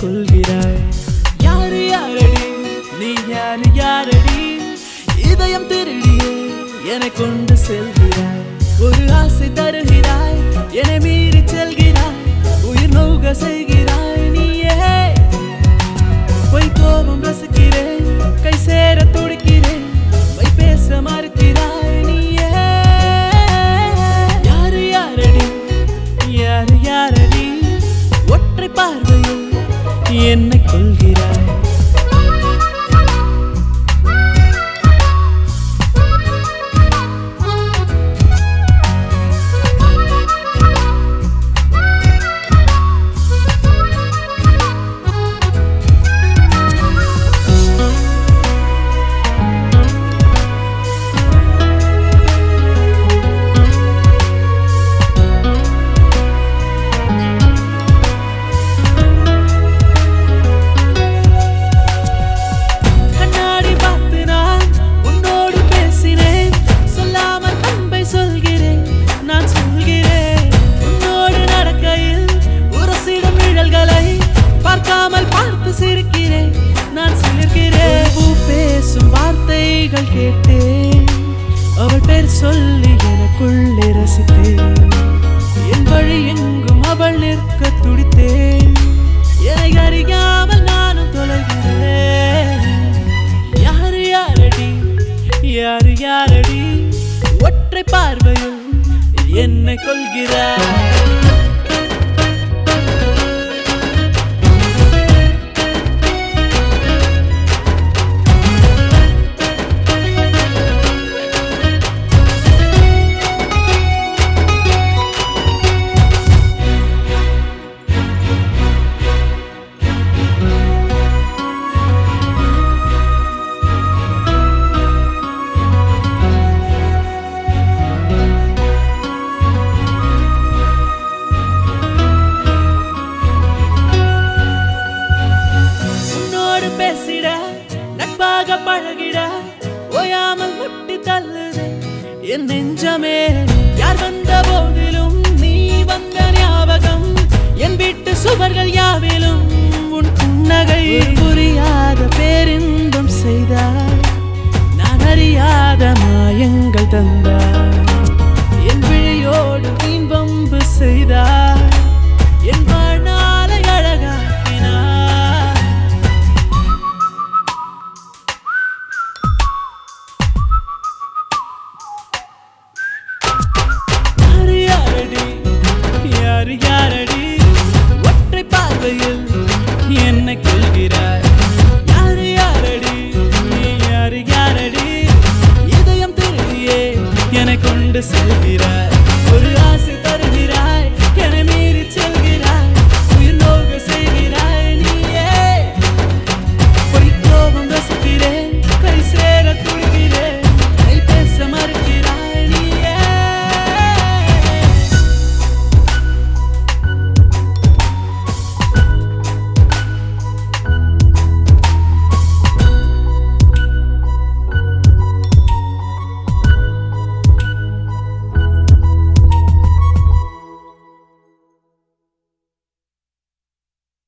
கொள்கிறாய் யாரு யாரடி நீ யாரு யாரடி இதயம் திருடியே என்னை கொண்டு செல்கிறாய் ஒரு ஆசை தருகிறாய் என்னை மீறி செல்கிறாய் உயிர் நோக செய்கிறாய் நீயே பொய் கோபம் ரசிக்கிறேன் கை சேர துடிக்கிறேன் மை பேச மறுக்கிறாய் நீயே யாரு யாரடி யாரு யாரடி ஒற்றை பார்வையில் என்னை கொள்கிறாய் கண்ணாடி பார்த்து நான் உன்னோடு பேசினேன் சொல்லாமல் அன்பை சொல்கிறேன் நான் சொல்கிறேன் உன்னோடு நடக்கையில் உரசிடும் நிழல்களை பார்க்காமல் பார்த்து சிரிக்கிறேன் நான் சிலிர்க்கிறேன் பூ பேசும் வார்த்தைகள் கேட்டேன் அவள் பேர் சொல்லி எனக்குள்ளே ரசித்தேன் என் வழி எங்கும் அவள் நிற்க துடித்தேன் என்னை அறியாமல் நானும் தொலைகிறேன் யாரு யாரடி யாரு யாரடி ஒற்றை பார்வையில் என்னை கொள்கிறார் உன்னோடு பேசிட நட்பாக பழகிட ஓயாமல் முட்டி தள்ளுது என் நெஞ்சமே யார் வந்த போதிலும் நீ வந்த ஞாபகம் என் வீட்டு சுவர்கள் யாவிலும் உன் புன்னகை புரியாத பேரின்பம் செய்தாய் நான் அறியாத மாயங்கள் தந்தாய் என் விழியோடு வீண் வம்பு செய்தாய் என் வாழ்நாளை அழகாக்கினாய் யாரு யாரடி யாரு யாரடி ஒற்றை பார்வையில் என்னை கொள்கிறாய் யாரு யாரடி நீ யாரு யாரடி இதயம் திருடியே என்னை கொண்டு செல்கிறாய்